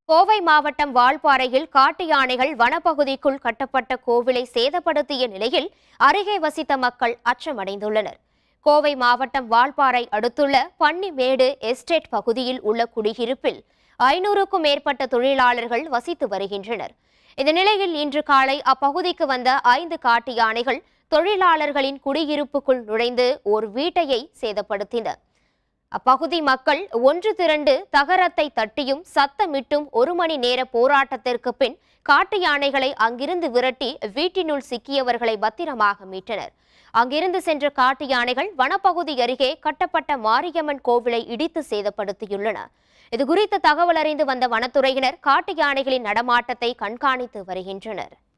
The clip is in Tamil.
கோவை மாவட்டம் வால்பாறையில் காட்டு யானைகள் வனப்பகுதிக்குள் கட்டப்பட்ட கோவிலை சேதப்படுத்திய நிலையில் அருகே வசித்த மக்கள் அச்சமடைந்துள்ளனர் கோவை மாவட்டம் வால்பாறை அடுத்துள்ள பன்னிமேடு எஸ்டேட் பகுதியில் உள்ள குடியிருப்பில் ஐநூறுக்கும் மேற்பட்ட தொழிலாளர்கள் வசித்து வருகின்றனர் இந்த நிலையில் இன்று காலை அப்பகுதிக்கு வந்த ஐந்து காட்டு யானைகள் தொழிலாளர்களின் குடியிருப்புக்குள் நுழைந்து ஒரு வீட்டையை சேதப்படுத்தின அப்பகுதி மக்கள் ஒன்று திரண்டு தகரத்தை தட்டியும் சத்தமிட்டும் ஒரு மணி நேர போராட்டத்திற்கு பின் காட்டு யானைகளை அங்கிருந்து விரட்டி வீட்டினுள் சிக்கியவர்களை பத்திரமாக மீட்டனர் அங்கிருந்து சென்ற காட்டு யானைகள் வனப்பகுதி அருகே கட்டப்பட்ட மாரியம்மன் கோவிலை இடித்து சேதப்படுத்தியுள்ளன இதுகுறித்த தகவல் அறிந்து வந்த வனத்துறையினர் காட்டு யானைகளின் நடமாட்டத்தை கண்காணித்து வருகின்றனர்